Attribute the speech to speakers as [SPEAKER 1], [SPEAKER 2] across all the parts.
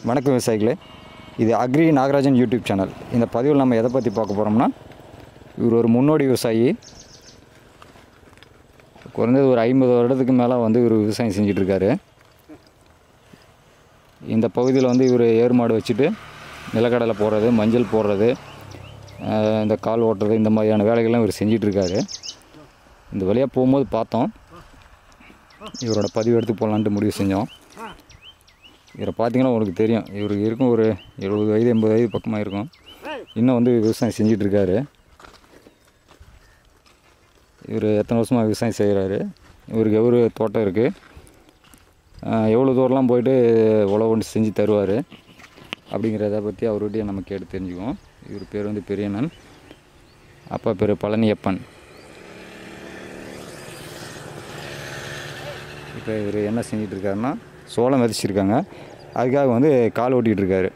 [SPEAKER 1] வணக்கம் விவசாயிகளே இது அக்ரி நாகராஜன் யூடியூப் சேனல் இந்த பதிவில் நம்ம எதை பற்றி பார்க்க போகிறோம்னா இவர் ஒரு முன்னோடி விவசாயி குறைஞ்சது ஒரு ஐம்பது வருடத்துக்கு மேலே வந்து இவர் விவசாயம் செஞ்சிட்ருக்காரு இந்த பகுதியில் வந்து இவர் ஏர் மாடு வச்சுட்டு நிலக்கடலை போடுறது மஞ்சள் போடுறது அஹ் இந்த கால் ஓட்டுறது இந்த மாதிரியான வேலைகள்லாம் இவர் செஞ்சிட்ருக்காரு இந்த வழியாக போகும்போது பார்த்தோம் இவரோட பதிவு எடுத்து போடலான்ட்டு முடிவு செஞ்சோம் இவரை பார்த்தீங்கன்னா உங்களுக்கு தெரியும் இவருக்கு இருக்கும் ஒரு எழுபது வயது எண்பது வயது பக்கமாக இருக்கும் இன்னும் வந்து விவசாயம் செஞ்சுட்டு இருக்காரு இவர் எத்தனை வருஷமாக விவசாயம் செய்கிறாரு இவருக்கு எவ்வளோ தோட்டம் இருக்குது எவ்வளோ தூரம்லாம் போயிட்டு உழவு ஒன்று செஞ்சு தருவார் அப்படிங்கிறத பற்றி அவர்கிட்டயே நம்ம கேட்டு தெரிஞ்சுக்குவோம் இவர் பேர் வந்து பெரியண்ணன் அப்பா பேர் பழனியப்பன் இப்போ இவர் என்ன செஞ்சிட்டு இருக்காருன்னா சோளம் விதைச்சிருக்காங்க அதுக்காக வந்து கால் ஓட்டிகிட்டு இருக்காரு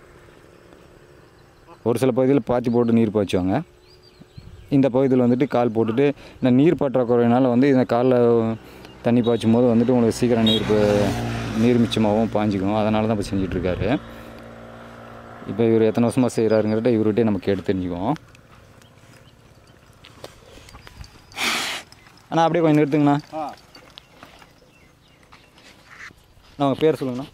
[SPEAKER 1] ஒரு சில பகுதியில் பாத்தி போட்டு நீர் பாய்ச்சுவாங்க இந்த பகுதியில் வந்துட்டு கால் போட்டுட்டு இந்த நீர் பற்றாக்குறையினால வந்து இந்த காலில் தண்ணி பாய்ச்சும் போது வந்துட்டு உங்களுக்கு சீக்கிரம் நீர் ப- நீர் மிச்சமாகவும் பாஞ்சிக்கும் அதனால தான் இப்போ செஞ்சிட்ருக்காரு இப்போ இவர் எத்தனை வருஷமாக செய்கிறாருங்கிறத இவர்கிட்டே நம்ம கேட்டு தெரிஞ்சுக்குவோம் அண்ணா அப்படியே கொஞ்சம் நிறுத்துங்கண்ணா நான் உங்கள் பேர் சொல்லுங்கண்ணா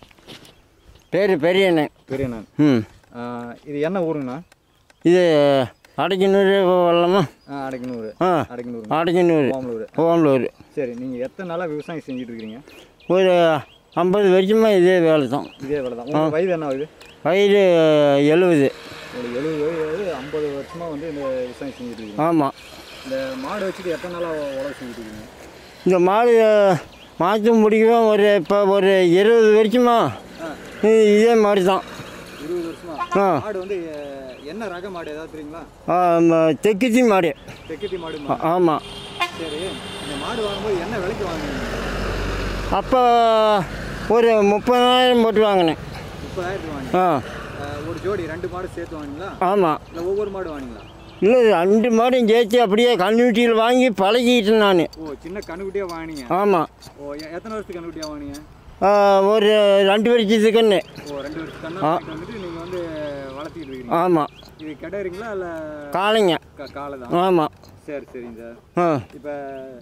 [SPEAKER 2] பேர் பெரியண்ணன்
[SPEAKER 1] பெரியண்ணன்
[SPEAKER 2] ம்
[SPEAKER 1] இது என்ன ஊருங்கண்ணா
[SPEAKER 2] இது அடைக்கனூர் வரலாமா
[SPEAKER 1] அடைக்கனூர்
[SPEAKER 2] ஆ
[SPEAKER 1] அடைக்கனூர்
[SPEAKER 2] அடைக்கனூர்
[SPEAKER 1] ஓமலூர்
[SPEAKER 2] ஓமலூர்
[SPEAKER 1] சரி நீங்கள் எத்தனை நாளாக விவசாயம் செஞ்சுட்டு இருக்கிறீங்க
[SPEAKER 2] ஒரு ஐம்பது வருஷமாக இதே வேலை தான்
[SPEAKER 1] இதே வேலை தான் உங்களுக்கு வயது என்ன ஆகுது
[SPEAKER 2] வயது எழுபது
[SPEAKER 1] உங்களுக்கு எழுபது வயது ஐம்பது வருஷமாக வந்து இந்த விவசாயம் செஞ்சுட்டு இருக்கீங்க
[SPEAKER 2] ஆமாம்
[SPEAKER 1] இந்த மாடு வச்சுட்டு எத்தனை நாளாக உழவு செஞ்சுட்டு இருக்கீங்க
[SPEAKER 2] இந்த மாடு மாற்ற முடிக்கவும் ஒரு இப்போ ஒரு இருபது வருஷமா இது- இதே மாதிரி தான்
[SPEAKER 1] இருபது வருஷமா
[SPEAKER 2] ஆ
[SPEAKER 1] மாடு வந்து அஹ், என்ன ரக மாடு ஏதாவது தெரியுங்களா
[SPEAKER 2] ஆ, ம- தெக்குத்தி மாடு
[SPEAKER 1] தெக்கட்டி மாடு
[SPEAKER 2] ஆ- ஆமாம்
[SPEAKER 1] சரி இந்த மாடு வாங்கும்போது என்ன விலைக்கு வாங்குவீங்க
[SPEAKER 2] அப்போ ஒரு முப்பதாயிரம் போட்டு வாங்கினேன்
[SPEAKER 1] முப்பதாயிரத்துக்கு வாங்க
[SPEAKER 2] ஆ
[SPEAKER 1] ஒரு ஜோடி ரெண்டு மாடு சேர்த்து வாங்கிங்களா
[SPEAKER 2] ஆமாம்
[SPEAKER 1] இல்லை ஒவ்வொரு மாடு வாங்கிங்களா
[SPEAKER 2] இல்லை ரெண்டு மாடும் சேர்த்து அப்படியே கண்ணுட்டியில் வாங்கி பழகிட்டேன் நான்
[SPEAKER 1] ஓ சின்ன கண்ணுக்குட்டியாக வாங்கினீங்க
[SPEAKER 2] ஆமாம்
[SPEAKER 1] ஓ எ- எத்தனை வருஷத்துக்கு கண்ணுக்குட்டியாக வாங்கினீங்க
[SPEAKER 2] ஒரு ரெண்டு வருஷத்துக்குன்னு
[SPEAKER 1] ஓ ரெண்டு வருஷம் கண்ணா வாங்கிட்டு வந்துட்டு நீங்கள் வந்து வளர்த்திட்டு இருக்கீங்க
[SPEAKER 2] ஆமாம்
[SPEAKER 1] இது கிடையாதுங்களா இல்லை
[SPEAKER 2] காளைங்க
[SPEAKER 1] காலை தான்
[SPEAKER 2] ஆமாம்
[SPEAKER 1] சரி சரிங்க சார்
[SPEAKER 2] ஆ
[SPEAKER 1] இப்போ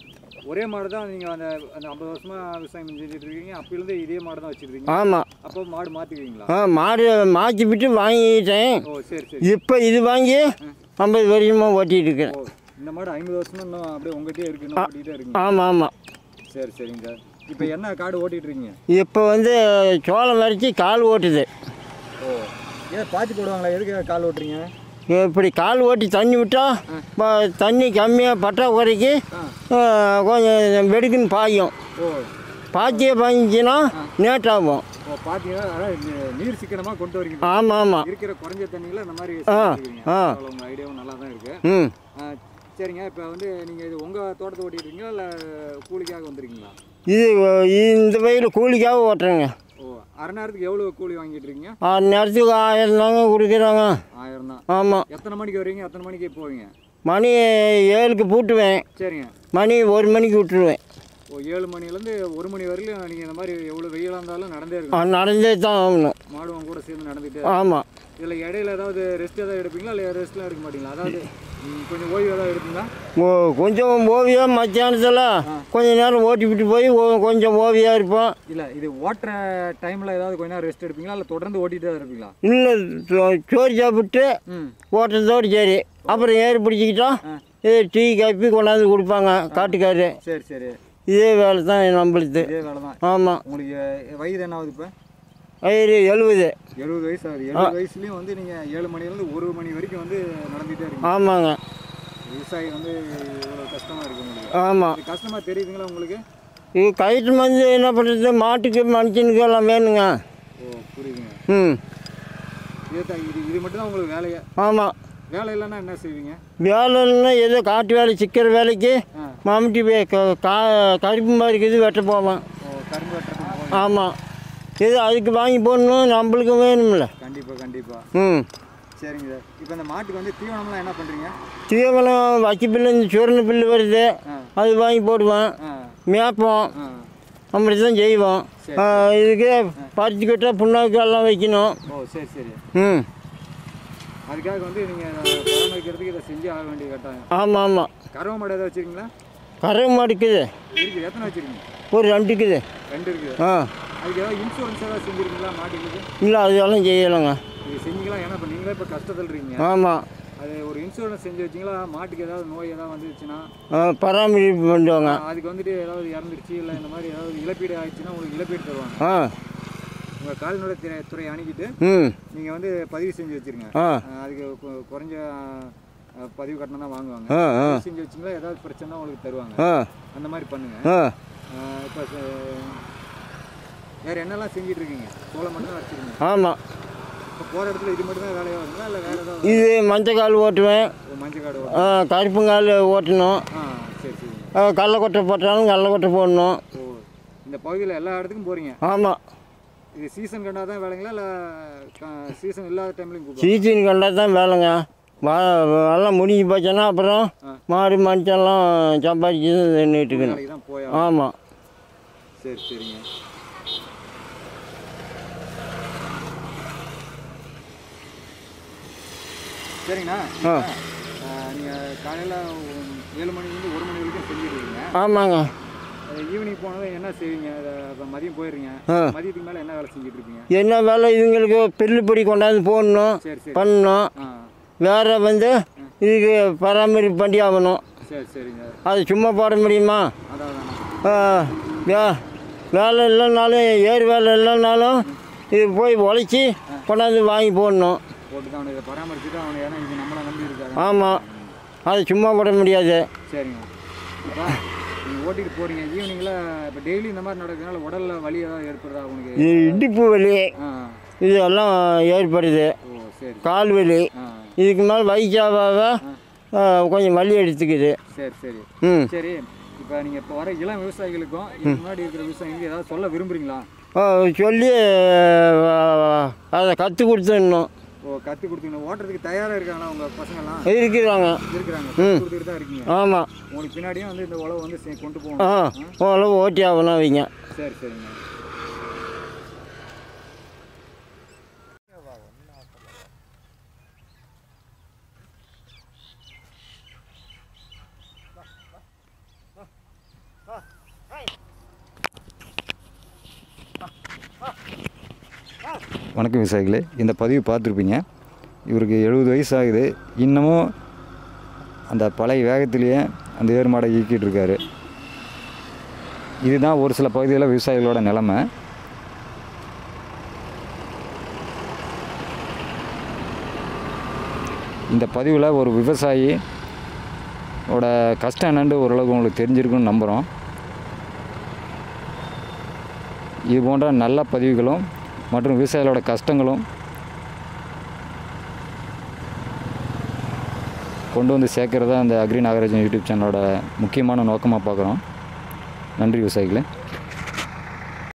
[SPEAKER 1] ஒரே மாடு தான் நீங்கள் அந்த அந்த ஐம்பது வருஷமாக விவசாயம் செஞ்சுட்டு இருக்கீங்க அப்போலேருந்து இதே மாடு தான் வச்சுருக்கீங்க
[SPEAKER 2] ஆமாம்
[SPEAKER 1] அப்போ மாடு மாற்றிக்குவீங்களா
[SPEAKER 2] ஆ மாடு மாற்றி விட்டு வாங்கிட்டேன்
[SPEAKER 1] ஓ சரி சரி
[SPEAKER 2] இப்போ இது வாங்கி ஐம்பது வருஷமாக ஓட்டிகிட்டு இருக்கிறேன்
[SPEAKER 1] ஓ இந்த மாடு ஐம்பது வருஷமா இன்னும் அப்படியே உங்ககிட்டயே இருக்கு இன்னும் ஓட்டிகிட்டே இருக்குங்க
[SPEAKER 2] ஆமாம் ஆமாம்
[SPEAKER 1] சரி சரிங்க சார் இப்போ என்ன காடு ஓட்டிட்டு இருக்கீங்க
[SPEAKER 2] இப்போ வந்து சோளம் வரைச்சி கால் ஓட்டுது
[SPEAKER 1] ஓ ஏன் பாத்தி போடுவாங்களா எதுக்கு கால் ஓட்டுறீங்க
[SPEAKER 2] இப்படி கால் ஓட்டி தண்ணி விட்டால் இப்போ தண்ணி கம்மியாக பற்றாக்குறைக்கு ஆ, கொஞ்சம் வெடுக்குன்னு பாயும்
[SPEAKER 1] ஓ
[SPEAKER 2] பாத்தியே பாய்ஞ்சின்னா நேட்டாகும்
[SPEAKER 1] ஓ பார்த்தீங்கன்னா அதான் நீ- நீர் சிக்கனமாக கொண்டு வரீங்க
[SPEAKER 2] ஆமாம் ஆமாம்
[SPEAKER 1] இருக்கிற குறைஞ்ச தண்ணியில் இந்த மாதிரி
[SPEAKER 2] ஆ,
[SPEAKER 1] செஞ்சுருக்கீங்க.
[SPEAKER 2] ஆ.
[SPEAKER 1] அவ்வளோ உங்கள் ஐடியாவும் நல்லா தான் இருக்கு
[SPEAKER 2] ம்
[SPEAKER 1] ஆ, சரிங்க இப்போ வந்து நீங்கள் இது உங்கள் தோட்டத்தை ஓட்டிட்டு இருக்கீங்களா இல்லை கூலிக்காக வந்திருக்கீங்களா
[SPEAKER 2] இது இந்த வயலில் கூலிக்காக ஓட்டுறேங்க
[SPEAKER 1] ஓ அரை நேரத்துக்கு எவ்வளோ கூலி வாங்கிட்டு இருக்கீங்க
[SPEAKER 2] ஆறு நேரத்துக்கு ஆயிரம் தாங்க கொடுக்குறாங்க
[SPEAKER 1] ஆயிரம் தான்
[SPEAKER 2] ஆமாம்
[SPEAKER 1] எத்தனை மணிக்கு வருவீங்க எத்தனை மணிக்கு போவீங்க
[SPEAKER 2] மணி ஏழுக்கு பூட்டுவேன்
[SPEAKER 1] சரிங்க
[SPEAKER 2] மணி ஒரு மணிக்கு விட்டுருவேன்
[SPEAKER 1] ஓ ஏழு மணிலேருந்து ஒரு மணி வரையிலும் நீங்கள் இந்த மாதிரி எவ்வளோ வெயிலாக இருந்தாலும் நடந்தே
[SPEAKER 2] ஆ,
[SPEAKER 1] இருக்கும்
[SPEAKER 2] நடந்தே தான் ஆகணும்
[SPEAKER 1] மாடு உங்க கூட சேர்ந்து நடந்துகிட்டே
[SPEAKER 2] ஆமாம்
[SPEAKER 1] இதில் இடையில ஏதாவது ரெஸ்ட் ஏதாவது எடுப்பீங்களா இல்லை ரெஸ்ட்லாம் எடுக்க மாட்டீங்களா அதாவது ம், கொஞ்சம் ஓய்வு ஏதாவது எடுப்பீங்களா
[SPEAKER 2] ஓ கொஞ்சம் ஓவியம் மத்தியானத்தில் கொஞ்ச நேரம் ஓட்டி விட்டு போய் ஓ- கொஞ்சம் ஓவியாக இருப்போம்
[SPEAKER 1] இல்லை இது ஓட்டுற டைமில் ஏதாவது கொஞ்ச நேரம் ரெஸ்ட் எடுப்பீங்களா இல்லை தொடர்ந்து ஓட்டிகிட்டே தான் இருப்பீங்களா
[SPEAKER 2] இல்லை சோறு சாப்பிட்டு
[SPEAKER 1] ம்
[SPEAKER 2] ஓட்டுறதோடு சரி அப்புறம் ஏறு பிடிச்சிக்கிட்டா இது டீ காப்பி கொண்டாந்து கொடுப்பாங்க காட்டுக்காரு
[SPEAKER 1] சரி சரி
[SPEAKER 2] இதே வேலை தான் நம்மளுது
[SPEAKER 1] இதே வேலை தான்
[SPEAKER 2] ஆமாம்
[SPEAKER 1] உங்களுக்கு எ- வயது என்ன ஆகுது இப்போ
[SPEAKER 2] வயிறு எழுபது
[SPEAKER 1] எழுபது வயசு ஆகுது எழுபது வயசுலேயும் வந்து நீங்கள் ஏழு மணிலேருந்து ஒரு மணி வரைக்கும் வந்து நடந்துகிட்டே இருக்கீங்க
[SPEAKER 2] ஆமாங்க
[SPEAKER 1] விவசாயி வந்து இவ்வளோ கஷ்டமாக இருக்கு உங்களுக்கு
[SPEAKER 2] ஆமாம்
[SPEAKER 1] இது கஷ்டமாக தெரியுதுங்களா உங்களுக்கு
[SPEAKER 2] இது கயிற்று வந்து என்ன பண்ணுறது மாட்டுக்கு மனுஷனுக்கு எல்லாம் வேணுங்க
[SPEAKER 1] ஓ புரியுதுங்க
[SPEAKER 2] ம்
[SPEAKER 1] இது தான் இது இது மட்டும் தான் உங்களுக்கு வேலையா
[SPEAKER 2] ஆமாம்
[SPEAKER 1] வேலை இல்லைன்னா என்ன செய்வீங்க
[SPEAKER 2] வேலைன்னா ஏதோ காட்டு வேலை சிக்கிற வேலைக்கு
[SPEAKER 1] ஆ.
[SPEAKER 2] மம்முட்டி வே- க- கா கருப்பு மாதிரி இருக்குது வெட்ட போவேன்
[SPEAKER 1] ஓ கரும்பு வெட்டுறதுக்கு போங்க
[SPEAKER 2] ஆமாம் இது அதுக்கு வாங்கி போடணும் நம்மளுக்கு வேணும்ல
[SPEAKER 1] கண்டிப்பாக கண்டிப்பாக
[SPEAKER 2] ம்
[SPEAKER 1] சரிங்க சார் இப்போ இந்த மாட்டுக்கு வந்து தீவனம்லாம் என்ன பண்ணுறீங்க
[SPEAKER 2] தீவனம் வக்கி பில்லு இந்த சுரண பில்லு வருது
[SPEAKER 1] ஆ.
[SPEAKER 2] அது வாங்கி போடுவேன்
[SPEAKER 1] ஆ
[SPEAKER 2] மேய்ப்போம்
[SPEAKER 1] ஆ
[SPEAKER 2] அப்படி தான் செய்வோம் ஆ, இதுக்கு பறிச்சுக்கிட்ட புண்ணாக்கு எல்லாம் வைக்கணும்
[SPEAKER 1] ஓ சரி சரி
[SPEAKER 2] ம்
[SPEAKER 1] அதுக்காக வந்து நீங்கள் பராமரிக்கிறதுக்கு இதை செஞ்சு ஆக வேண்டிய கட்டாயம்
[SPEAKER 2] ஆமாம் ஆமாம்
[SPEAKER 1] கறவை மாடு ஏதாவது வச்சுருக்கீங்களா
[SPEAKER 2] கரை மாடுக்குது
[SPEAKER 1] இருக்குது எத்தனை வச்சுருக்கீங்க
[SPEAKER 2] ஒரு ரெண்டுக்குது
[SPEAKER 1] ரெண்டு இருக்குது
[SPEAKER 2] ஆ
[SPEAKER 1] அதுக்கு ஏதாவது இன்சூரன்ஸ் ஏதாவது செஞ்சுருக்கீங்களா மாட்டுக்கு
[SPEAKER 2] இல்லை அதெல்லாம் செய்யலைங்க
[SPEAKER 1] இது செஞ்சீங்களா ஏன்னா இப்போ நீங்களே இப்போ கஷ்டத்தில் இருக்கீங்க
[SPEAKER 2] ஆமாம்
[SPEAKER 1] அது ஒரு இன்சூரன்ஸ் செஞ்சு வச்சிங்களா மாட்டுக்கு ஏதாவது நோய் ஏதாவது வந்துருச்சுன்னா
[SPEAKER 2] பராமரிப்பு பண்ணுவாங்க
[SPEAKER 1] அதுக்கு வந்துட்டு ஏதாவது இறந்துருச்சு இல்லை இந்த மாதிரி ஏதாவது இழப்பீடு ஆயிடுச்சுன்னா உங்களுக்கு இழப்பீடு தருவாங்க
[SPEAKER 2] ஆ
[SPEAKER 1] உங்கள் கால்நடை துறை துறை அணுகிட்டு
[SPEAKER 2] ம்
[SPEAKER 1] நீங்கள் வந்து பதிவு செஞ்சு வச்சுருங்க
[SPEAKER 2] ஆ
[SPEAKER 1] அதுக்கு கு- குறைஞ்ச அஹ், பதிவு கட்டணம் தான் வாங்குவாங்க
[SPEAKER 2] ஆ ஆ
[SPEAKER 1] பதிவு செஞ்சு வச்சிங்களா ஏதாவது பிரச்சனை உங்களுக்கு தருவாங்க
[SPEAKER 2] ஆ
[SPEAKER 1] அந்த மாதிரி பண்ணுங்க
[SPEAKER 2] ஆ
[SPEAKER 1] இப்போ வேறு என்னெல்லாம் செஞ்சுட்டு இருக்கீங்க சோளம் மட்டும் தான் வச்சுருக்கீங்க
[SPEAKER 2] ஆமாம்
[SPEAKER 1] இப்போ போகிற இடத்துல இது மட்டும் தான் வேலையாக வருங்களா இல்லை வேறு ஏதாவது
[SPEAKER 2] இது மஞ்சக்கால் ஓட்டுவேன்
[SPEAKER 1] ஒரு மஞ்சள் காடு
[SPEAKER 2] ஆ, கருப்புங்கால் ஓட்டணும்
[SPEAKER 1] ஆ சரி சரி
[SPEAKER 2] ஆ, கடலக்கொட்டை போட்டாலும் கடலக்கொட்டை போடணும்
[SPEAKER 1] ஓ இந்த பகுதியில் எல்லா இடத்துக்கும் போகிறீங்க
[SPEAKER 2] ஆமாம்
[SPEAKER 1] இது சீசன் கண்டா தான் வேலைங்களா இல்லை சீசன் இல்லாத டைம்லையும் கூப்பிடுவோம்
[SPEAKER 2] சீசன் கண்டா தான் வேலைங்க வா எல்லாம் முடிஞ்சு போச்சுன்னா அப்புறம்
[SPEAKER 1] ஆ.
[SPEAKER 2] மாடு மனுஷெல்லாம் சம்பாதிச்சு நின்றுட்டுக்கணும்
[SPEAKER 1] வேலைக்கு தான் போயா
[SPEAKER 2] ஆமாம்
[SPEAKER 1] சரி சரிங்க சரிங்கண்ணா
[SPEAKER 2] ஆ
[SPEAKER 1] நீங்கள் காலையில் ஏழு மணிலேருந்து ஒரு மணி வரைக்கும் செஞ்சுருக்கீங்க
[SPEAKER 2] ஆமாங்க
[SPEAKER 1] ஈவினிங் போனதும் என்ன செய்வீங்க இப்போ மதியம் போயிடுறீங்க
[SPEAKER 2] ஆ.
[SPEAKER 1] மதியத்துக்கு மேலே என்ன வேலை செஞ்சுட்டு இருப்பீங்க
[SPEAKER 2] என்ன வேலை இதுங்களுக்கு பில்லுப்படி கொண்டாந்து போடணும்
[SPEAKER 1] சரி சரி
[SPEAKER 2] பண்ணணும்
[SPEAKER 1] ஆ
[SPEAKER 2] வேறு வந்து இதுக்கு பராமரிப்பு பண்ணி ஆகணும்
[SPEAKER 1] சரி சரிங்க
[SPEAKER 2] அது சும்மா போட முடியுமா
[SPEAKER 1] அதான் அதான்
[SPEAKER 2] ஆ, வே வேலை இல்லைனாலும் ஏர் வேலை இல்லைனாலும் இது போய் உழைச்சி கொண்டாந்து வாங்கி போடணும்
[SPEAKER 1] போட்டு தான் அவனை இதை பராமரிச்சுட்டு அவனை ஏன்னா இது நம்மளை நம்பி இருக்காங்க
[SPEAKER 2] ஆமாம் அது சும்மா போட முடியாது
[SPEAKER 1] சரிங்க அப்போ நீங்கள் ஓட்டிட்டு போகிறீங்க ஈவினிங்கில் இப்போ டெய்லி இந்த மாதிரி நடக்கிறதுனால உடலில் வலி ஏதாவது ஏற்படுதா உனக்கு
[SPEAKER 2] இது இடுப்பு வலி
[SPEAKER 1] ஆ
[SPEAKER 2] இது எல்லாம் ஏற்படுது
[SPEAKER 1] ஓ சரி
[SPEAKER 2] கால் வலி
[SPEAKER 1] ஆ
[SPEAKER 2] இதுக்கு மேலே வயசாக கொஞ்சம் வலி எடுத்துக்குது
[SPEAKER 1] சரி சரி
[SPEAKER 2] ம்
[SPEAKER 1] சரி இப்போ நீங்கள் இப்போ வர இளம் விவசாயிகளுக்கும் இதுக்கு முன்னாடி இருக்கிற விவசாயிகளுக்கு ஏதாவது சொல்ல விரும்புகிறீங்களா
[SPEAKER 2] ஆ, சொல்லி ஆ, அதை கற்றுக் கொடுத்துடணும்
[SPEAKER 1] ஓ கற்றுக் கொடுத்தீங்க ஓட்டுறதுக்கு தயாராக இருக்காங்களா உங்கள் பசங்கள்லாம்
[SPEAKER 2] இருக்கிறாங்க
[SPEAKER 1] இருக்கிறாங்க கற்றுக் கொடுத்துட்டு தான் இருக்கீங்க
[SPEAKER 2] ஆமாம்
[SPEAKER 1] உங்களுக்கு பின்னாடியும் வந்து இந்த உழவு வந்து செ- கொண்டு போகணும்
[SPEAKER 2] ஆ ஓரளவு ஓட்டி ஆகணும் அவங்க
[SPEAKER 1] சரி சரிங்க
[SPEAKER 3] வணக்கம் விவசாயிகளே இந்த பதிவு பார்த்துருப்பீங்க இவருக்கு எழுபது வயசு ஆகுது இன்னமும் அந்த பழைய வேகத்திலேயே அந்த ஏர் மாடை இயக்கிட்டு இருக்காரு இதுதான் ஒரு சில பகுதிகளில் விவசாயிகளோட நிலமை இந்த பதிவில் ஒரு விவசாயி ஓட கஷ்டம் என்னன்னு ஓரளவுக்கு உங்களுக்கு தெரிஞ்சிருக்குன்னு நம்புகிறோம் இது போன்ற நல்ல பதிவுகளும் மற்றும் விவசாயிகளோட கஷ்டங்களும் கொண்டு வந்து சேர்க்கறதா அந்த அக்ரி நாகராஜன் யூடியூப் சேனலோட முக்கியமான நோக்கமாக பார்க்குறோம் நன்றி விவசாயிகளே